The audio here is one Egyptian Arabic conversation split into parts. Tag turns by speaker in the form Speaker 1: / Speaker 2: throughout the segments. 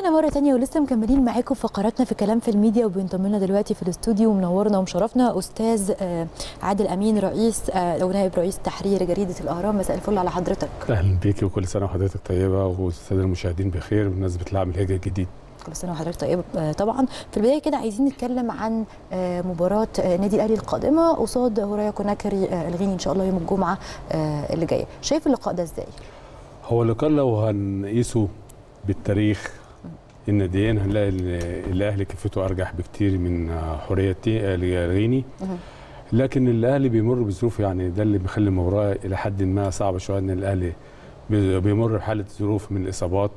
Speaker 1: ورجعنا مره تانية ولسه مكملين معاكم فقراتنا في كلام في الميديا وبينضم لنا دلوقتي في الاستوديو ومنورنا ومشرفنا استاذ آه، عادل امين رئيس آه، او نائب رئيس تحرير جريده الاهرام مساء الفل على حضرتك
Speaker 2: اهلا بيكي وكل سنه وحضرتك طيبه والساده المشاهدين بخير بمناسبه العام الهجري الجديد
Speaker 1: كل سنه وحضرتك طيب آه، طبعا في البدايه كده عايزين نتكلم عن آه، مباراه آه، النادي الاهلي القادمه قصاد هورايا كوناكري آه، الغيني ان شاء الله يوم الجمعه آه، اللي جايه شايف اللقاء ده ازاي
Speaker 2: هو اللقاء لو هنقيسه بالتاريخ الناديين هنلاقي ال- الاهلي كفته ارجح بكتير من حريه الغيني
Speaker 1: مهم.
Speaker 2: لكن الاهلي بيمر بظروف يعني ده اللي بيخلي المباراه الى حد ما صعبه شويه ان الاهلي بي- بيمر بحاله ظروف من الاصابات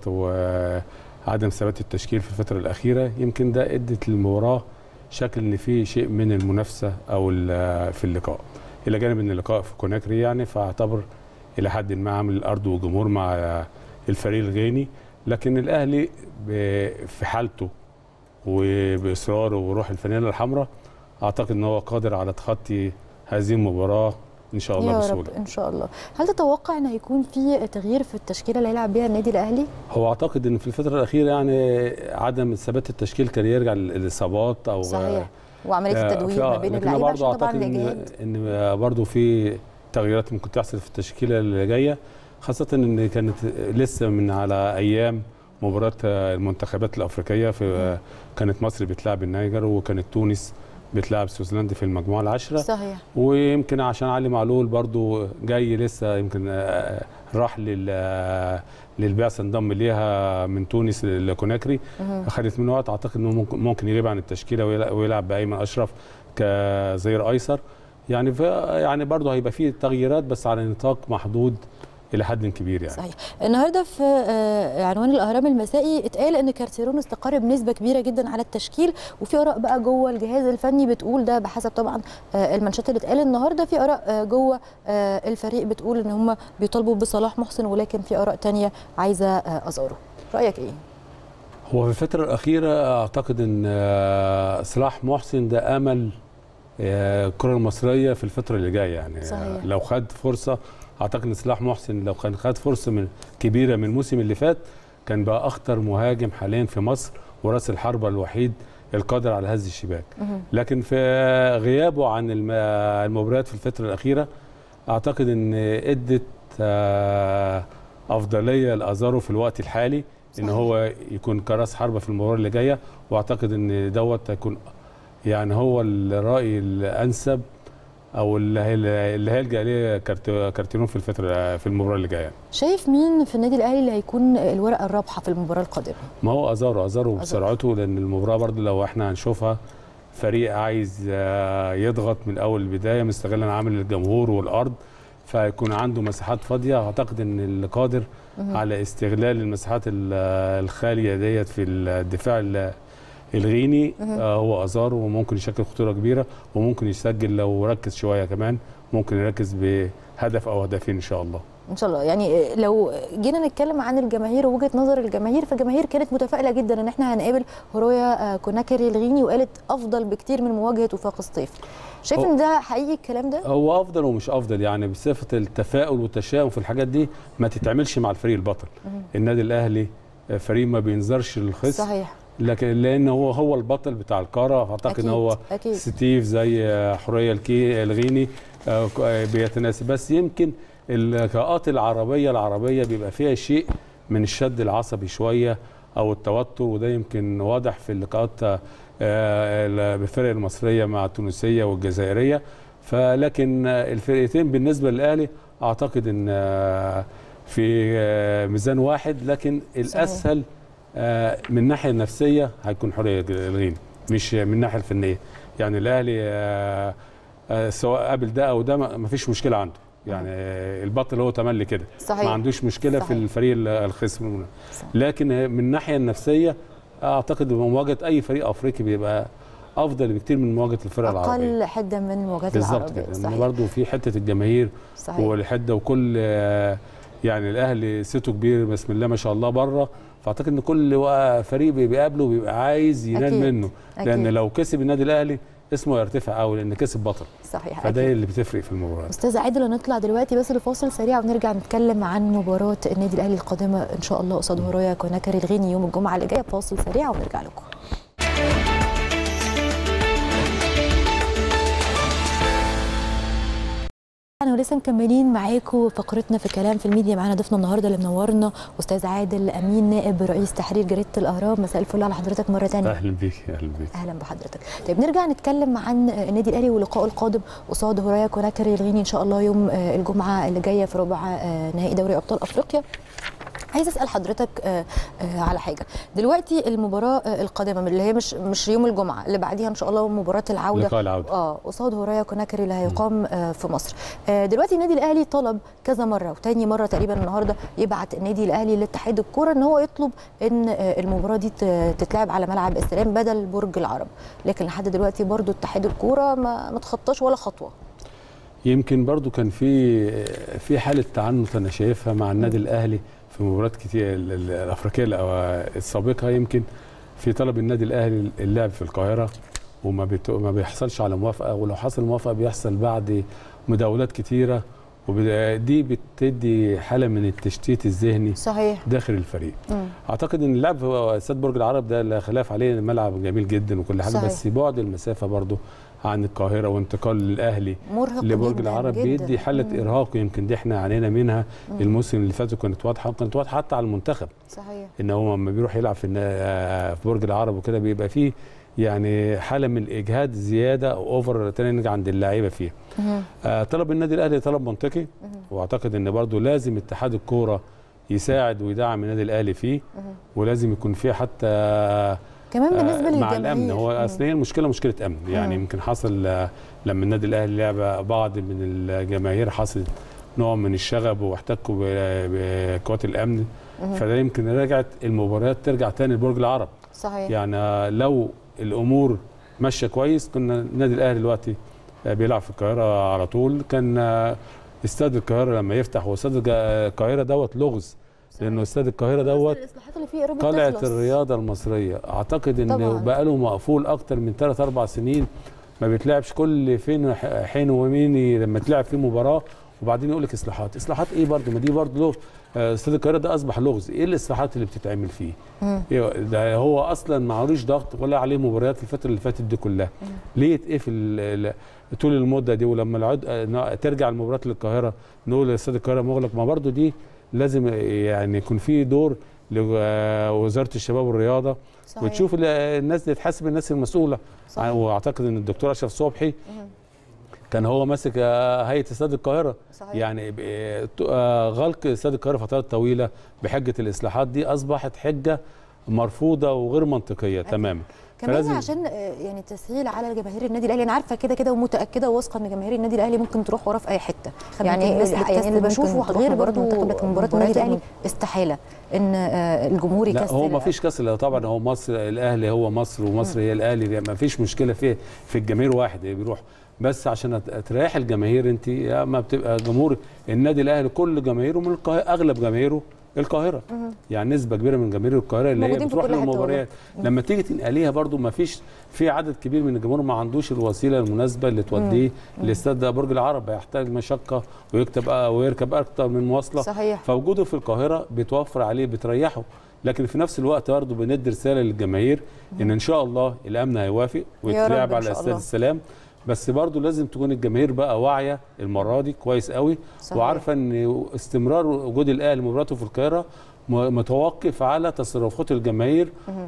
Speaker 2: وعدم ثبات التشكيل في الفتره الاخيره يمكن ده ادت للمباراه شكل ان في شيء من المنافسه او ال- في اللقاء الى جانب ان اللقاء في كوناكري يعني فاعتبر الى حد ما عامل الارض وجمهور مع الفريق الغيني لكن الاهلي ب- في حالته وباصراره وروح الفانيلا الحمراء اعتقد ان هو قادر على تخطي هذه المباراه ان شاء الله
Speaker 1: يا رب
Speaker 2: بسهوله
Speaker 1: ان شاء الله هل تتوقع ان هيكون في تغيير في التشكيله اللي هيلعب بيها النادي الاهلي
Speaker 2: هو اعتقد ان في الفتره الاخيره يعني عدم ثبات التشكيل كان يرجع للاصابات او
Speaker 1: صحيح وعمليه
Speaker 2: آه،
Speaker 1: التدوير
Speaker 2: في-
Speaker 1: ما بين
Speaker 2: لكن أنا
Speaker 1: اللعيبه
Speaker 2: برضو
Speaker 1: عشان طبعا
Speaker 2: اعتقد ان
Speaker 1: الاجهاد
Speaker 2: ان برضو في تغييرات ممكن تحصل في التشكيله اللي جايه خاصه ان كانت لسه من على ايام مباراه المنتخبات الافريقيه في كانت مصر بتلعب النيجر وكانت تونس بتلعب سويسرلاند في المجموعه العاشره
Speaker 1: صحيح
Speaker 2: ويمكن عشان علي معلول برضو جاي لسه يمكن آه، راح لل آه، للبعثه انضم ليها من تونس لكوناكري
Speaker 1: مهم.
Speaker 2: اخذت منه وقت اعتقد انه ممكن ممكن يغيب عن التشكيله ويلع- ويلعب بايمن اشرف كظهير ايسر يعني ف يعني برضه هيبقى فيه تغييرات بس على نطاق محدود الى حد كبير يعني
Speaker 1: صحيح النهارده في آه، عنوان الاهرام المسائي اتقال ان كارتيرون استقر بنسبه كبيره جدا على التشكيل وفي اراء بقى جوه الجهاز الفني بتقول ده بحسب طبعا آه، المانشات اللي اتقال النهارده في اراء آه، جوه آه، الفريق بتقول ان هم بيطالبوا بصلاح محسن ولكن في اراء تانية عايزه آه، ازاره رايك ايه
Speaker 2: هو في الفتره الاخيره اعتقد ان آه، صلاح محسن ده امل آه، الكره المصريه في الفتره اللي جايه يعني آه،
Speaker 1: صحيح.
Speaker 2: لو خد فرصه اعتقد ان صلاح محسن لو كان خد فرصه من كبيره من الموسم اللي فات كان بقى اخطر مهاجم حاليا في مصر وراس الحربه الوحيد القادر على هز الشباك
Speaker 1: مهم.
Speaker 2: لكن في غيابه عن الم- المباريات في الفتره الاخيره اعتقد ان ادت آه، افضليه لازارو في الوقت الحالي ان
Speaker 1: صحيح.
Speaker 2: هو يكون كراس حربه في المباراه اللي جايه واعتقد ان دوت هيكون يعني هو الراي الانسب او اللي هي- اللي هيلجا اليه كارت- كارتيرون في الفتره في المباراه اللي جايه
Speaker 1: شايف مين في النادي الاهلي اللي هيكون الورقه الرابحه في المباراه القادمه
Speaker 2: ما هو ازارو ازارو بسرعته لان المباراه برضه لو احنا هنشوفها فريق عايز آه، يضغط من اول البدايه مستغلا عامل الجمهور والارض فيكون عنده مساحات فاضيه اعتقد ان اللي قادر
Speaker 1: مهم.
Speaker 2: على استغلال المساحات ال- الخاليه ديت في الدفاع ال- الغيني
Speaker 1: مهم.
Speaker 2: آه، هو ازارو وممكن يشكل خطوره كبيره وممكن يسجل لو ركز شويه كمان ممكن يركز بهدف او هدفين ان شاء الله
Speaker 1: ان شاء الله يعني لو جينا نتكلم عن الجماهير ووجهه نظر الجماهير فالجماهير كانت متفائله جدا ان احنا هنقابل هورايا آه، كوناكري الغيني وقالت افضل بكتير من مواجهه وفاق الصيف شايف
Speaker 2: هو-
Speaker 1: ان ده حقيقي الكلام ده
Speaker 2: هو افضل ومش افضل يعني بصفه التفاؤل والتشاؤم في الحاجات دي ما تتعملش مع الفريق البطل
Speaker 1: مهم.
Speaker 2: النادي الاهلي فريق ما بينظرش للخصم
Speaker 1: صحيح
Speaker 2: لكن لان هو هو البطل بتاع القاره اعتقد
Speaker 1: أكيد،
Speaker 2: ان هو
Speaker 1: أكيد.
Speaker 2: ستيف زي حريه الكي الغيني آه، ك- آه، بيتناسب بس يمكن اللقاءات العربيه العربيه بيبقى فيها شيء من الشد العصبي شويه او التوتر وده يمكن واضح في اللقاءات آه، ال- بالفرق المصريه مع التونسيه والجزائريه فلكن آه، الفرقتين بالنسبه للاهلي اعتقد ان آه، في آه، ميزان واحد لكن الاسهل آه، من الناحيه النفسيه هيكون حريه الغيني مش من الناحيه الفنيه يعني الاهلي آه، آه، سواء قابل ده او ده ما ما فيش مشكله عنده يعني آه، البطل هو تملي كده
Speaker 1: صحيح
Speaker 2: ما عندوش مشكله
Speaker 1: صحيح.
Speaker 2: في الفريق ال- الخصم
Speaker 1: صح.
Speaker 2: لكن من الناحيه النفسيه اعتقد مواجهه اي فريق افريقي بيبقى افضل بكتير من مواجهه الفرق العربيه
Speaker 1: اقل حده من المواجهات
Speaker 2: بالظبط
Speaker 1: العربيه
Speaker 2: كده لان
Speaker 1: صحيح
Speaker 2: برضه في حته الجماهير
Speaker 1: صحيح
Speaker 2: والحده وكل آه، يعني الاهلي صيته كبير بسم الله ما شاء الله بره فاعتقد ان كل وا- فريق بي- بيقابله بيبقى عايز ينال
Speaker 1: أكيد.
Speaker 2: منه لان
Speaker 1: أكيد.
Speaker 2: لو كسب النادي الاهلي اسمه يرتفع قوي لان كسب بطل
Speaker 1: صحيح
Speaker 2: فده
Speaker 1: أكيد.
Speaker 2: اللي بتفرق في المباراه
Speaker 1: استاذ عادل هنطلع دلوقتي بس لفاصل سريع ونرجع نتكلم عن مباراه النادي الاهلي القادمه ان شاء الله قصاد هورايا كوناكري الغيني يوم الجمعه اللي جايه فاصل سريع ونرجع لكم انا ولسه مكملين معاكم فقرتنا في كلام في الميديا معانا ضيفنا النهارده اللي منورنا استاذ عادل امين نائب رئيس تحرير جريده الاهرام مساء الفل على حضرتك مره ثانيه
Speaker 2: اهلا بيك اهلا بيك
Speaker 1: اهلا بحضرتك طيب نرجع نتكلم عن النادي الاهلي ولقائه القادم قصاد هورايا كوناكري الغيني ان شاء الله يوم آه، الجمعه اللي جايه في ربع آه، نهائي دوري ابطال افريقيا عايز اسال حضرتك آه، آه، على حاجه دلوقتي المباراه آه، القادمه من اللي هي مش مش يوم الجمعه اللي بعديها ان شاء الله مباراه العوده
Speaker 2: لقاء العوده
Speaker 1: اه قصاد هورايا كوناكري اللي هيقام آه، في مصر آه، دلوقتي النادي الاهلي طلب كذا مره وتاني مره تقريبا النهارده يبعت النادي الاهلي لاتحاد الكوره ان هو يطلب ان آه، المباراه دي ت- تتلعب على ملعب السلام بدل برج العرب لكن لحد دلوقتي برضو اتحاد الكوره ما ما تخطاش ولا خطوه
Speaker 2: يمكن برضو كان في في حاله تعنت انا شايفها مع النادي الاهلي في مباريات كتير ال- ال- الافريقيه الأو- السابقه يمكن في طلب النادي الاهلي اللعب في القاهره وما بت- ما بيحصلش على موافقه ولو حصل موافقه بيحصل بعد مداولات كتيره ودي بتدي حاله من التشتيت الذهني
Speaker 1: صحيح
Speaker 2: داخل الفريق
Speaker 1: مم.
Speaker 2: اعتقد ان اللعب في استاد برج العرب ده لا خلاف عليه الملعب جميل جدا وكل حاجه
Speaker 1: صحيح.
Speaker 2: بس بعد المسافه برضو عن القاهره وانتقال للاهلي
Speaker 1: مرهق
Speaker 2: لبرج
Speaker 1: جداً
Speaker 2: العرب
Speaker 1: جداً.
Speaker 2: بيدي حاله
Speaker 1: مم.
Speaker 2: ارهاق يمكن دي احنا عانينا منها الموسم اللي فات وكانت واضحه وكانت واضحه حتى على المنتخب
Speaker 1: صحيح
Speaker 2: ان هو لما بيروح يلعب في النا- في برج العرب وكده بيبقى فيه يعني حاله من الاجهاد زياده او اوفر تريننج عند اللعيبه فيها
Speaker 1: مهم.
Speaker 2: آه، طلب النادي الاهلي طلب منطقي
Speaker 1: مهم.
Speaker 2: واعتقد ان برضو لازم اتحاد الكوره يساعد ويدعم النادي الاهلي فيه
Speaker 1: مهم.
Speaker 2: ولازم يكون فيه حتى
Speaker 1: كمان
Speaker 2: آه،
Speaker 1: بالنسبه
Speaker 2: مع
Speaker 1: للجماهير
Speaker 2: الامن هو
Speaker 1: مم.
Speaker 2: اصل هي المشكله مشكله امن يعني
Speaker 1: مم.
Speaker 2: يمكن حصل آه، لما النادي الاهلي لعب بعض من الجماهير حصل نوع من الشغب واحتكوا ب- بقوات الامن
Speaker 1: مهم.
Speaker 2: فده يمكن رجعت المباريات ترجع تاني لبرج العرب
Speaker 1: صحيح
Speaker 2: يعني آه، لو الامور ماشيه كويس كنا النادي الاهلي دلوقتي آه، بيلعب في القاهره على طول كان آه، استاد القاهره لما يفتح هو استاد الج- القاهره دوت لغز لانه استاد القاهره دوت
Speaker 1: الاصلاحات اللي فيه قربت
Speaker 2: طلعت
Speaker 1: تخلص.
Speaker 2: الرياضه المصريه اعتقد
Speaker 1: طبعاً.
Speaker 2: انه بقى له مقفول اكتر من 3 4 سنين ما بيتلعبش كل فين وح- حين ومين لما تلعب فيه مباراه وبعدين يقول لك اصلاحات اصلاحات ايه برضه ما دي برضه له آه، استاد القاهره ده اصبح لغز ايه الاصلاحات اللي بتتعمل فيه
Speaker 1: مم.
Speaker 2: إيه ده هو اصلا معلوش ضغط ولا عليه مباريات الفتره اللي فاتت دي كلها ليه يتقفل ال- ال- طول المده دي ولما العد... آه، ترجع المباريات للقاهره نقول استاد القاهره مغلق ما برضه دي لازم يعني يكون في دور لوزاره الشباب والرياضه
Speaker 1: صحيح.
Speaker 2: وتشوف ال- الناس دي تحاسب الناس المسؤوله
Speaker 1: صحيح.
Speaker 2: واعتقد ان الدكتور اشرف صبحي
Speaker 1: مهم.
Speaker 2: كان هو ماسك آه، هيئه استاد القاهره
Speaker 1: صحيح.
Speaker 2: يعني ب- آه، غلق استاد القاهره فترات طويله بحجه الاصلاحات دي اصبحت حجه مرفوضه وغير منطقيه تماما
Speaker 1: كمان
Speaker 2: فلازم-
Speaker 1: عشان آه، يعني تسهيل على جماهير النادي الاهلي انا عارفه كده كده ومتاكده وواثقه ان جماهير النادي الاهلي ممكن تروح وراه في اي حته
Speaker 3: يعني
Speaker 1: يعني
Speaker 3: بس
Speaker 1: يعني
Speaker 3: بتكسب
Speaker 1: اللي
Speaker 3: ممكن
Speaker 1: بشوفه
Speaker 3: تروح
Speaker 1: غير
Speaker 3: مباراة
Speaker 1: برضه
Speaker 3: منتخب، لكن
Speaker 1: مباراه
Speaker 3: مباراة
Speaker 1: النادي الاهلي
Speaker 3: النادي
Speaker 1: استحاله ان آه، الجمهور
Speaker 2: لا
Speaker 1: يكسر
Speaker 2: هو ما فيش كسر طبعا هو مصر الاهلي هو مصر ومصر هي الاهلي ما فيش مشكله في في الجماهير واحد بيروح بس عشان أت- تريح الجماهير انت يا ما بتبقى جمهور النادي الاهلي كل جماهيره من القاهره اغلب جماهيره القاهره يعني نسبه كبيره من جماهير القاهره اللي هي
Speaker 1: موجودين في
Speaker 2: بتروح
Speaker 1: كل حتة
Speaker 2: للمباريات لما تيجي تنقليها برضو ما فيش في عدد كبير من الجمهور ما عندوش الوسيله المناسبه اللي توديه لاستاد ده برج العرب هيحتاج مشقه ويكتب ويركب اكتر من مواصله
Speaker 1: صحيح
Speaker 2: فوجوده في القاهره بتوفر عليه بتريحه لكن في نفس الوقت برضه بندي رساله للجماهير ان ان شاء الله الامن هيوافق ويتلعب
Speaker 1: إن
Speaker 2: على
Speaker 1: شاء
Speaker 2: استاد
Speaker 1: الله.
Speaker 2: السلام بس برضه لازم تكون الجماهير بقى واعيه المره دي كويس قوي
Speaker 1: صحيح.
Speaker 2: وعارفه ان استمرار وجود الاهلي مباراته في القاهره م- متوقف على تصرفات الجماهير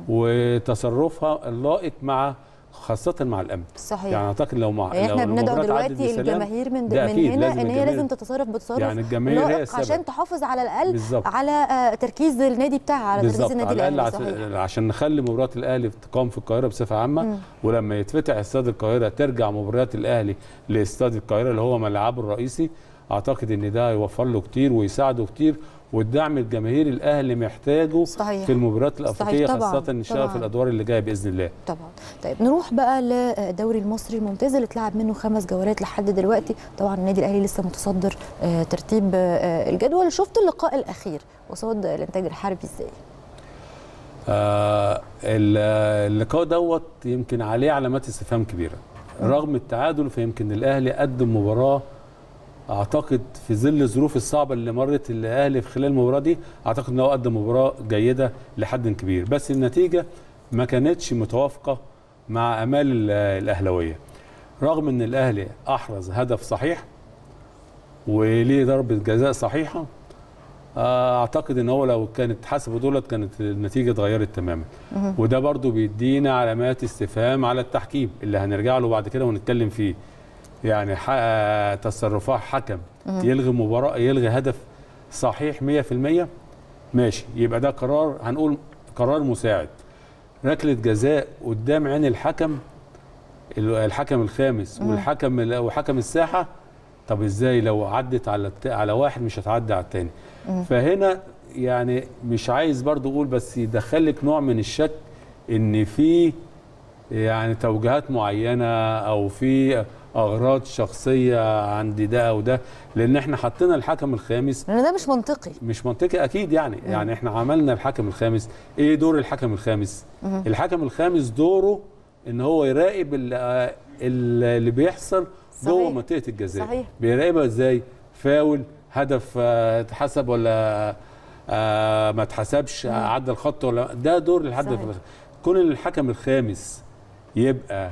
Speaker 2: وتصرفها اللائق مع خاصه مع الامن
Speaker 1: صحيح
Speaker 2: يعني اعتقد لو مع
Speaker 1: يعني
Speaker 2: لو
Speaker 1: احنا بندعو
Speaker 2: المباراة عدت
Speaker 1: دلوقتي
Speaker 2: بسلام،
Speaker 1: الجماهير من,
Speaker 2: ده
Speaker 1: من
Speaker 2: أكيد
Speaker 1: هنا
Speaker 2: لازم
Speaker 1: ان هي
Speaker 2: الجماهير-
Speaker 1: لازم تتصرف بتصرف
Speaker 2: يعني الجماهير هي
Speaker 1: لائق
Speaker 2: السبب.
Speaker 1: عشان تحافظ على الاقل
Speaker 2: بالظبط.
Speaker 1: على آه، تركيز النادي بتاعها على تركيز
Speaker 2: بالظبط
Speaker 1: النادي
Speaker 2: على
Speaker 1: الاهلي
Speaker 2: الاقل
Speaker 1: صحيح
Speaker 2: عشان, عشان نخلي مباراه الاهلي تقام في القاهره بصفه عامه
Speaker 1: مم.
Speaker 2: ولما يتفتح استاد القاهره ترجع مباريات الاهلي لاستاد القاهره اللي هو ملعبه الرئيسي اعتقد ان ده هيوفر له كتير ويساعده كتير والدعم الجماهيري الاهلي محتاجه
Speaker 1: صحيح
Speaker 2: في المباريات الافريقيه
Speaker 1: صحيح، طبعاً،
Speaker 2: خاصه ان شاء الله في
Speaker 1: طبعاً.
Speaker 2: الادوار اللي جايه باذن الله
Speaker 1: طبعا طيب نروح بقى للدوري المصري الممتاز اللي اتلعب منه خمس جولات لحد دلوقتي طبعا النادي الاهلي لسه متصدر آه، ترتيب آه، الجدول شفت اللقاء الاخير قصاد الانتاج الحربي ازاي
Speaker 2: آه ال- اللقاء دوت يمكن عليه علامات استفهام كبيره رغم التعادل فيمكن الاهلي قدم مباراه اعتقد في ظل الظروف الصعبه اللي مرت الاهلي في خلال المباراه دي اعتقد ان هو قدم مباراه جيده لحد كبير بس النتيجه ما كانتش متوافقه مع امال ال- الاهلاويه رغم ان الاهلي احرز هدف صحيح وليه ضربه جزاء صحيحه آه، اعتقد ان هو لو كانت حسب دولت كانت النتيجه اتغيرت تماما وده برضو بيدينا علامات استفهام على التحكيم اللي هنرجع له بعد كده ونتكلم فيه يعني ح- آه، تصرفات حكم يلغي مباراه يلغي هدف صحيح 100% ماشي يبقى ده قرار هنقول قرار مساعد ركله جزاء قدام عين الحكم ال- الحكم الخامس والحكم ال- وحكم الساحه طب ازاي لو عدت على الت... على واحد مش هتعدي على التاني فهنا يعني مش عايز برضو اقول بس يدخلك نوع من الشك ان في يعني توجيهات معينه او في اغراض شخصيه عند ده او ده لان احنا حطينا الحكم الخامس
Speaker 1: لان ده مش منطقي
Speaker 2: مش منطقي اكيد يعني يعني احنا عملنا الحكم الخامس ايه دور الحكم الخامس الحكم الخامس دوره ان هو يراقب ال- آه، ال- اللي بيحصل جوه
Speaker 1: صحيح.
Speaker 2: منطقه الجزاء
Speaker 1: صحيح.
Speaker 2: بيراقبها ازاي فاول هدف آه، اتحسب ولا آه، ما اتحسبش عدى الخط ولا ده دور الحد
Speaker 1: صحيح.
Speaker 2: في كون إن الحكم الخامس يبقى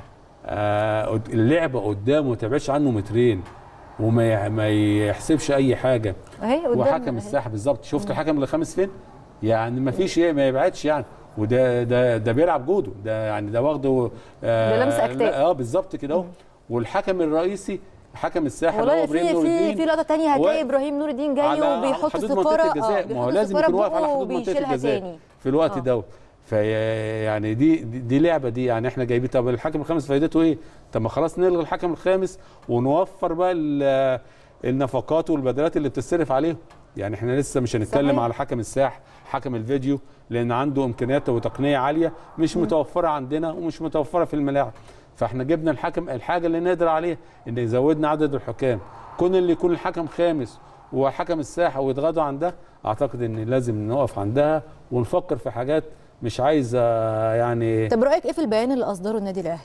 Speaker 2: آه، قد- اللعبه قدامه ما تبعدش عنه مترين وما يع- ما يحسبش اي حاجه
Speaker 1: اهي قدام
Speaker 2: وحكم
Speaker 1: أهي.
Speaker 2: الساحه بالظبط شفت الحكم الخامس فين يعني ما فيش ايه ما يبعدش يعني وده ده ده بيلعب جودو ده يعني ده واخده
Speaker 1: ده لمس أكتاف.
Speaker 2: لا، اه بالظبط كده اهو والحكم الرئيسي حكم الساحه اللي هو
Speaker 1: والله
Speaker 2: ابراهيم
Speaker 1: في
Speaker 2: نور
Speaker 1: في
Speaker 2: الدين
Speaker 1: في لقطه تانية هتلاقي
Speaker 2: و-
Speaker 1: ابراهيم نور الدين جاي
Speaker 2: على
Speaker 1: وبيحط
Speaker 2: حدود
Speaker 1: الصفاره
Speaker 2: منطقه الجزاء ما هو
Speaker 1: بيحط
Speaker 2: لازم
Speaker 1: الصفارة
Speaker 2: يكون واقف على
Speaker 1: ببقه
Speaker 2: حدود منطقه
Speaker 1: وبيشيلها
Speaker 2: الجزاء
Speaker 1: تاني.
Speaker 2: في الوقت
Speaker 1: آه.
Speaker 2: ده في يعني دي دي دي لعبه دي يعني احنا جايبين طب الحكم الخامس فايدته ايه؟ طب ما خلاص نلغي الحكم الخامس ونوفر بقى ال- النفقات والبدلات اللي بتصرف عليهم يعني احنا لسه مش هنتكلم
Speaker 1: صحيح.
Speaker 2: على حكم الساح حكم الفيديو لان عنده امكانيات وتقنيه عاليه مش متوفره عندنا ومش متوفره في الملاعب فاحنا جبنا الحكم الحاجه اللي نقدر عليها ان زودنا عدد الحكام كون اللي يكون الحكم خامس وحكم الساحه ويتغاضوا عن ده اعتقد ان لازم نقف عندها ونفكر في حاجات مش عايزه يعني
Speaker 1: طب رايك ايه في البيان اللي اصدره النادي الاهلي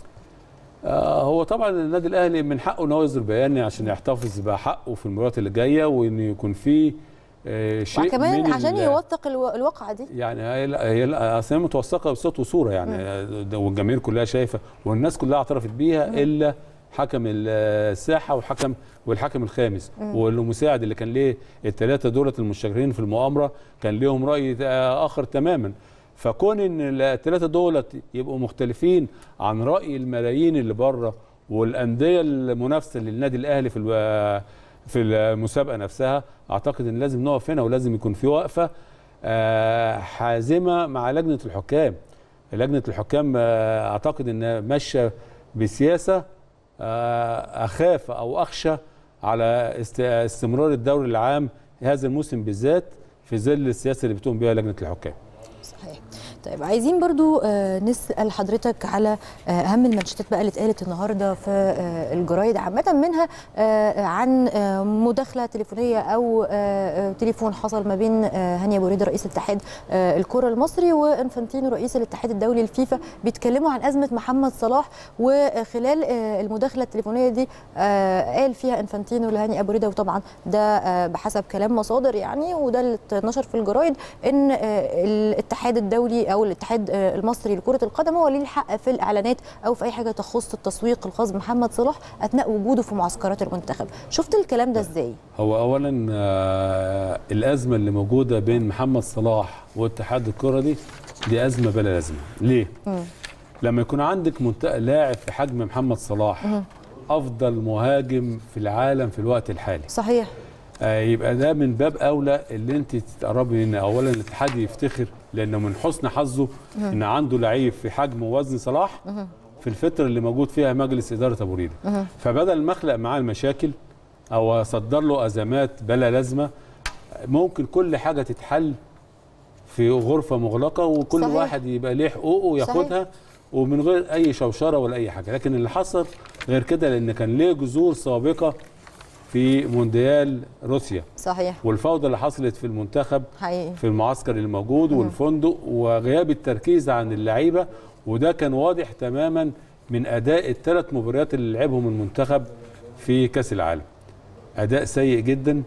Speaker 2: آه هو طبعا النادي الاهلي من حقه ان هو يصدر بيان عشان يحتفظ بحقه في المباريات اللي جايه وان يكون فيه آه شيء
Speaker 1: وكمان
Speaker 2: من
Speaker 1: عشان
Speaker 2: ال-
Speaker 1: يوثق الو- الواقعه دي
Speaker 2: يعني هي لا- هي لا- اصل هي متوثقه بصوت وصوره يعني ده والجماهير كلها شايفه والناس كلها اعترفت بيها الا حكم الساحه وحكم والحكم الخامس والمساعد اللي كان ليه الثلاثه دولت المشتركين في المؤامره كان ليهم راي آه، اخر تماما فكون ان الثلاثه دولت يبقوا مختلفين عن راي الملايين اللي بره والانديه المنافسه للنادي الاهلي في الو- في المسابقه نفسها اعتقد ان لازم نقف هنا ولازم يكون في وقفه آه، حازمه مع لجنه الحكام لجنه الحكام آه، اعتقد انها ماشيه بسياسه آه، اخاف او اخشى على است- استمرار الدوري العام هذا الموسم بالذات في ظل السياسه اللي بتقوم بها لجنه الحكام
Speaker 1: صحيح طيب عايزين برضو آه، نسال حضرتك على آه، اهم المانشيتات بقى اللي اتقالت النهارده في آه، الجرايد عامه منها آه، عن آه، مداخله تليفونيه او آه، آه، تليفون حصل ما بين آه، هاني ابو ريده رئيس اتحاد آه، الكره المصري وانفانتينو رئيس الاتحاد الدولي الفيفا بيتكلموا عن ازمه محمد صلاح وخلال آه، المداخله التليفونيه دي آه، قال فيها انفانتينو لهاني ابو ريده وطبعا ده آه، بحسب كلام مصادر يعني وده اللي اتنشر في الجرايد ان آه، الاتحاد الدولي او الاتحاد آه، المصري لكره القدم هو ليه الحق في الاعلانات او في اي حاجه تخص التسويق الخاص بمحمد صلاح اثناء وجوده في معسكرات المنتخب شفت الكلام ده ازاي
Speaker 2: هو اولا آه، الازمه اللي موجوده بين محمد صلاح واتحاد الكره دي دي ازمه بلا لازمه ليه لما يكون عندك منت... لاعب في حجم محمد صلاح افضل مهاجم في العالم في الوقت الحالي
Speaker 1: صحيح
Speaker 2: آه، يبقى ده من باب اولى اللي انت تقربي منه اولا الاتحاد يفتخر لانه من حسن حظه ان عنده لعيب في حجم ووزن صلاح في الفتره اللي موجود فيها مجلس اداره ابو ريده فبدل ما اخلق معاه المشاكل او اصدر له ازمات بلا لازمه ممكن كل حاجه تتحل في غرفه مغلقه وكل
Speaker 1: صحيح.
Speaker 2: واحد يبقى ليه حقوقه ياخدها ومن غير اي شوشره ولا اي حاجه لكن اللي حصل غير كده لان كان ليه جذور سابقه في مونديال روسيا
Speaker 1: صحيح
Speaker 2: والفوضى اللي حصلت في المنتخب
Speaker 1: حقيقي
Speaker 2: في المعسكر الموجود والفندق وغياب التركيز عن اللعيبه وده كان واضح تماما من اداء الثلاث مباريات اللي لعبهم المنتخب في كاس العالم اداء سيء جدا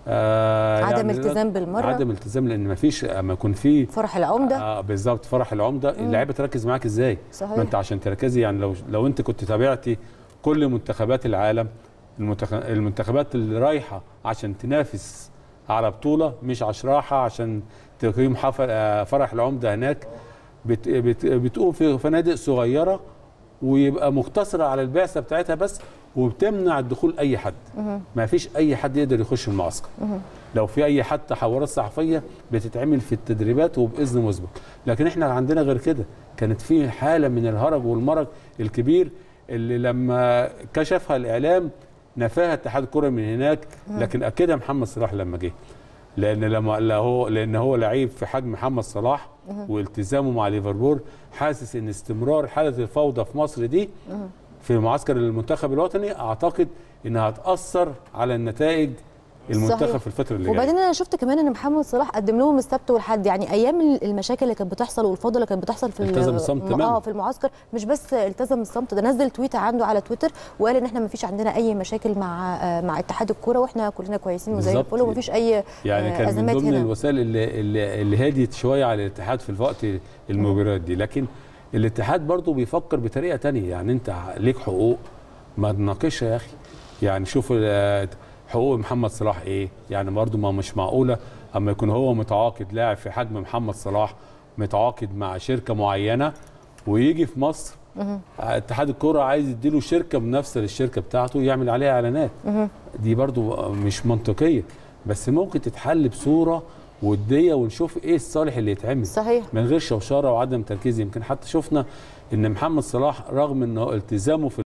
Speaker 1: آه عدم التزام بالمره
Speaker 2: عدم التزام لان ما فيش اما يكون في
Speaker 1: فرح العمده
Speaker 2: آه بالظبط فرح العمده اللعيبه تركز معاك ازاي
Speaker 1: صحيح.
Speaker 2: ما انت عشان تركزي يعني لو لو انت كنت تابعتي كل منتخبات العالم المنتخ... المنتخبات اللي رايحه عشان تنافس على بطوله مش عشان رايحه عشان تقيم حفل آه فرح العمده هناك بت... بت... بتقوم في فنادق صغيره ويبقى مقتصره على البعثه بتاعتها بس وبتمنع دخول اي حد ما فيش اي حد يقدر يخش المعسكر لو في اي حد تحورات صحفيه بتتعمل في التدريبات وباذن مسبق لكن احنا عندنا غير كده كانت في حاله من الهرج والمرج الكبير اللي لما كشفها الاعلام نفاها اتحاد الكره من هناك لكن اكدها محمد صلاح لما جه لان لما هو لان هو لعيب في حجم محمد صلاح والتزامه مع ليفربول حاسس ان استمرار حاله الفوضى في مصر دي في معسكر المنتخب الوطني اعتقد انها هتاثر على النتائج المنتخب
Speaker 1: صحيح.
Speaker 2: في الفتره اللي جايه
Speaker 1: وبعدين انا شفت كمان ان محمد صلاح قدم لهم السبت والحد يعني ايام المشاكل اللي كانت بتحصل والفوضى اللي كانت بتحصل في
Speaker 2: التزم الصمت تماما
Speaker 1: اه في المعسكر مش بس التزم الصمت ده نزل تويت عنده على تويتر وقال ان احنا ما فيش عندنا اي مشاكل مع آه مع اتحاد الكوره واحنا كلنا كويسين وزي الفل وما فيش اي
Speaker 2: يعني كان
Speaker 1: أزمات
Speaker 2: من ضمن
Speaker 1: هنا.
Speaker 2: الوسائل اللي اللي, اللي هديت شويه على الاتحاد في الوقت المباريات دي لكن الاتحاد برضه بيفكر بطريقه تانية يعني انت ليك حقوق ما تناقشها يا اخي يعني شوف حقوق محمد صلاح ايه يعني برضه ما مش معقوله اما يكون هو متعاقد لاعب في حجم محمد صلاح متعاقد مع شركه معينه ويجي في مصر اتحاد الكره عايز يديله شركه منافسه للشركه بتاعته يعمل عليها اعلانات دي برضه مش منطقيه بس ممكن تتحل بصوره وديه ونشوف ايه الصالح اللي يتعمل
Speaker 1: صحيح
Speaker 2: من غير شوشره وعدم تركيز يمكن حتى شفنا ان محمد صلاح رغم انه التزامه في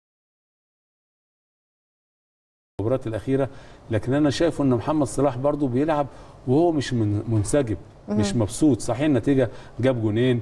Speaker 2: المباريات الاخيره لكن انا شايف ان محمد صلاح برضو بيلعب وهو مش منسجم مش مبسوط صحيح النتيجه جاب جونين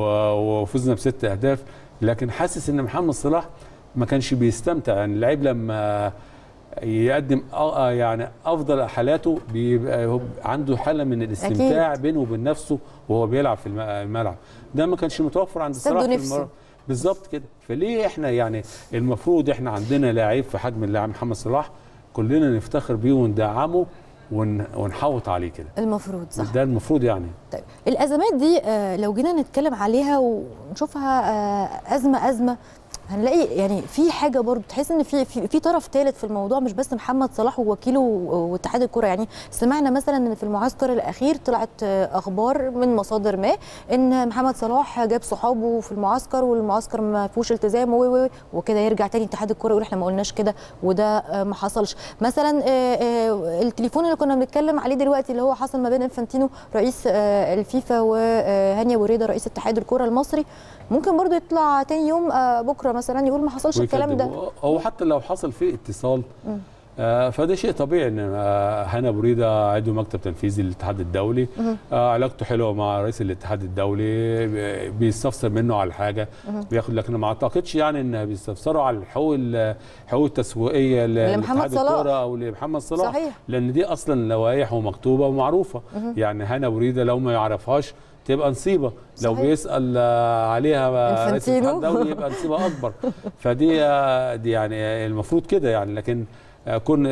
Speaker 2: وفزنا بست اهداف لكن حاسس ان محمد صلاح ما كانش بيستمتع يعني اللعيب لما يقدم يعني افضل حالاته بيبقى عنده حاله من الاستمتاع أكيد. بينه وبين نفسه وهو بيلعب في الملعب ده ما كانش متوفر عند صلاح في المر... بالظبط كده فليه احنا يعني المفروض احنا عندنا لاعب في حجم اللاعب محمد صلاح كلنا نفتخر بيه وندعمه ون... ونحوط عليه كده
Speaker 1: المفروض صح
Speaker 2: ده المفروض يعني
Speaker 1: طيب الازمات دي آه لو جينا نتكلم عليها ونشوفها آه ازمه ازمه هنلاقي يعني في حاجه برضه تحس ان في في, في طرف ثالث في الموضوع مش بس محمد صلاح ووكيله واتحاد الكره يعني سمعنا مثلا ان في المعسكر الاخير طلعت اخبار من مصادر ما ان محمد صلاح جاب صحابه في المعسكر والمعسكر ما فيهوش التزام وكده يرجع تاني اتحاد الكره يقول احنا ما قلناش كده وده ما حصلش مثلا التليفون اللي كنا بنتكلم عليه دلوقتي اللي هو حصل ما بين انفانتينو رئيس الفيفا وهانيا بوريده رئيس اتحاد الكره المصري ممكن برضه يطلع تاني يوم بكره مثلا يقول ما حصلش الكلام ده
Speaker 2: هو حتى لو حصل فيه اتصال آه فده شيء طبيعي ان آه هنا بريده عضو مكتب تنفيذي للاتحاد الدولي آه علاقته حلوه مع رئيس الاتحاد الدولي بيستفسر منه على حاجه بياخد لكن ما اعتقدش يعني ان بيستفسروا على الحقوق الحقوق التسويقيه
Speaker 1: لمحمد صلاح
Speaker 2: او لمحمد صلاح
Speaker 1: صحيح.
Speaker 2: لان دي اصلا لوائح ومكتوبه ومعروفه يعني هنا بريده لو ما يعرفهاش تبقى نصيبه لو
Speaker 1: صحيح.
Speaker 2: بيسال عليها رئيس الاتحاد الدولي يبقى نصيبه اكبر فدي دي يعني المفروض كده يعني لكن كون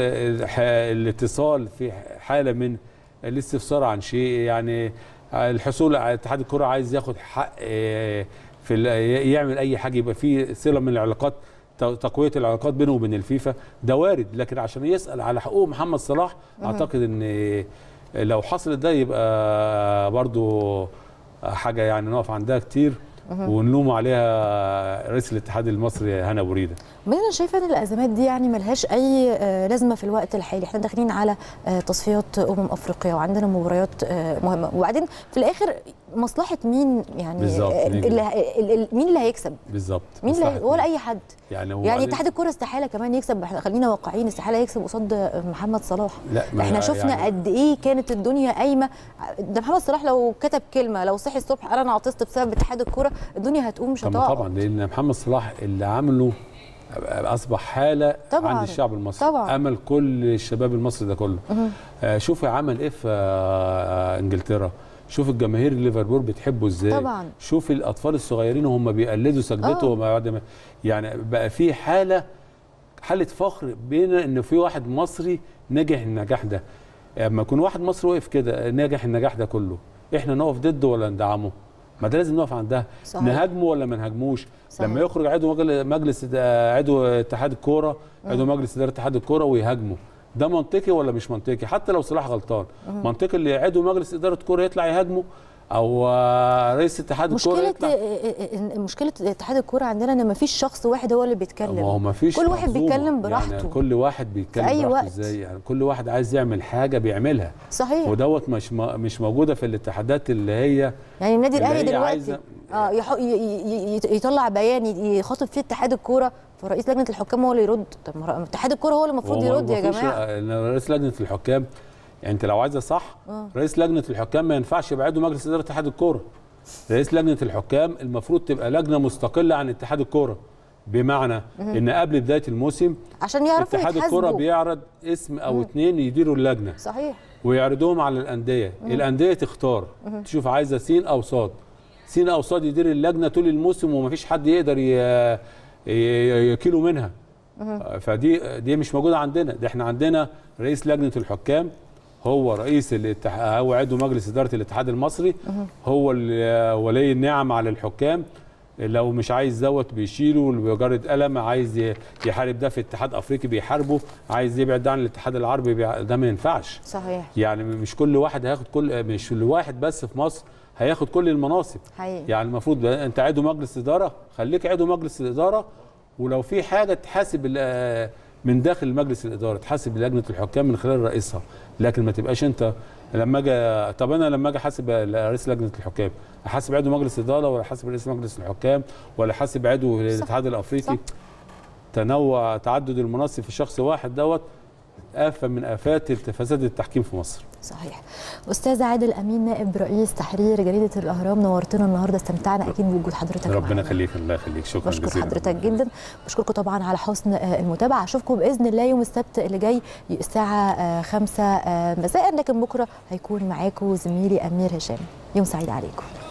Speaker 2: الاتصال في حاله من الاستفسار عن شيء يعني الحصول على اتحاد الكره عايز ياخد حق في يعمل اي حاجه يبقى في صله من العلاقات تقويه العلاقات بينه وبين الفيفا ده وارد لكن عشان يسال على حقوق محمد صلاح اعتقد ان لو حصلت ده يبقى برضو حاجه يعني نقف عندها كتير ونلوم عليها رئيس الاتحاد المصري هنا بريده.
Speaker 1: انا شايفه ان الازمات دي يعني ملهاش اي لازمه في الوقت الحالي، احنا داخلين على تصفيات امم افريقيا وعندنا مباريات مهمه، وبعدين في الاخر مصلحه مين يعني
Speaker 2: بالظبط
Speaker 1: اللي مين اللي هيكسب؟
Speaker 2: بالظبط
Speaker 1: مين اللي ولا اي حد
Speaker 2: يعني
Speaker 1: يعني اتحاد الكره استحاله كمان يكسب خلينا واقعيين استحاله يكسب قصاد محمد صلاح
Speaker 2: لا
Speaker 1: احنا شفنا يعني قد ايه كانت الدنيا قايمه ده محمد صلاح لو كتب كلمه لو صحي الصبح قال انا عطست بسبب اتحاد الكره الدنيا هتقوم مش هتقع
Speaker 2: طبعا لان محمد صلاح اللي عمله اصبح حاله
Speaker 1: طبعاً
Speaker 2: عند الشعب المصري
Speaker 1: طبعاً
Speaker 2: امل كل الشباب المصري ده كله آه شوفي عمل ايه في آه انجلترا شوف الجماهير ليفربول بتحبه ازاي
Speaker 1: طبعا.
Speaker 2: شوف الاطفال الصغيرين وهم بيقلدوا سجدته
Speaker 1: آه.
Speaker 2: وما بعد ما يعني بقى في حاله حاله فخر بين ان في واحد مصري نجح النجاح ده اما يكون واحد مصري وقف كده ناجح النجاح ده كله احنا نقف ضده ولا ندعمه ما ده لازم نقف عندها
Speaker 1: صحيح.
Speaker 2: نهاجمه ولا ما نهاجموش
Speaker 1: صحيح.
Speaker 2: لما يخرج عضو مجل- مجلس عضو اتحاد الكوره عضو مجلس اداره اتحاد الكوره ويهاجمه ده منطقي ولا مش منطقي حتى لو صلاح غلطان منطقي اللي عضو مجلس اداره كوره يطلع يهاجمه او آه، رئيس اتحاد الكوره
Speaker 1: مشكله
Speaker 2: يطلع
Speaker 1: آه، آه، مشكله اتحاد الكوره عندنا ان ما فيش شخص واحد هو اللي بيتكلم
Speaker 2: ما هو ما فيش
Speaker 1: كل واحد
Speaker 2: منظومة.
Speaker 1: بيتكلم براحته.
Speaker 2: يعني كل واحد بيتكلم
Speaker 1: في أي
Speaker 2: براحته
Speaker 1: وقت.
Speaker 2: ازاي يعني كل واحد عايز يعمل حاجه بيعملها
Speaker 1: صحيح
Speaker 2: ودوت مش م- مش موجوده في الاتحادات اللي هي
Speaker 1: يعني النادي
Speaker 2: اللي
Speaker 1: الاهلي
Speaker 2: هي
Speaker 1: دلوقتي
Speaker 2: عايزة-
Speaker 1: اه يح... ي... ي... ي... يطلع بيان ي- يخاطب فيه اتحاد الكوره فرئيس لجنه الحكام هو اللي يرد طب ما رأ- اتحاد الكوره هو اللي المفروض
Speaker 2: هو
Speaker 1: يرد يا
Speaker 2: المفروض ش-
Speaker 1: جماعه
Speaker 2: إن رئيس لجنه الحكام يعني انت لو عايزه صح
Speaker 1: آه.
Speaker 2: رئيس لجنه الحكام ما ينفعش يبقى عضو مجلس اداره اتحاد الكوره رئيس لجنه الحكام المفروض تبقى لجنه مستقله عن اتحاد الكوره بمعنى ان قبل بدايه الموسم
Speaker 1: عشان يعرفوا
Speaker 2: اتحاد الكوره
Speaker 1: يتحاسبوا
Speaker 2: بيعرض اسم او اتنين يديروا اللجنه
Speaker 1: صحيح
Speaker 2: ويعرضوهم على الانديه الانديه تختار تشوف عايزه سين او صاد سين او صاد يدير اللجنه طول الموسم ومفيش حد يقدر ي- ي- يكيله منها فدي دي مش موجوده عندنا ده احنا عندنا رئيس لجنه الحكام هو رئيس الاتحاد هو عضو مجلس اداره الاتحاد المصري هو اللي ولي النعم على الحكام لو مش عايز دوت بيشيله بجرد قلم عايز ي- يحارب ده في اتحاد افريقي بيحاربه عايز يبعد ده عن الاتحاد العربي بيع- ده ما ينفعش
Speaker 1: صحيح
Speaker 2: يعني مش كل واحد هياخد كل مش كل واحد بس في مصر هياخد كل المناصب
Speaker 1: حقيقي
Speaker 2: يعني المفروض بقى انت عضو مجلس اداره خليك عضو مجلس الاداره ولو في حاجه تحاسب ال- من داخل مجلس الاداره تحاسب لجنه الحكام من خلال رئيسها لكن ما تبقاش انت لما اجي طب انا لما اجي احاسب رئيس لجنه الحكام احاسب عضو مجلس اداره ولا احاسب رئيس مجلس الحكام ولا احاسب عضو الاتحاد الافريقي
Speaker 1: صح.
Speaker 2: تنوع تعدد المناصب في شخص واحد دوت آفة من آفات فساد التحكيم في مصر
Speaker 1: صحيح استاذ عادل امين نائب رئيس تحرير جريده الاهرام نورتنا النهارده استمتعنا اكيد بوجود حضرتك
Speaker 2: ربنا
Speaker 1: معانا.
Speaker 2: يخليك الله يخليك شكرا
Speaker 1: بشكر
Speaker 2: جزيلا
Speaker 1: حضرتك جدا بشكركم طبعا على حسن آه، المتابعه اشوفكم باذن الله يوم السبت اللي جاي الساعه 5 مساء لكن بكره هيكون معاكم زميلي امير هشام يوم سعيد عليكم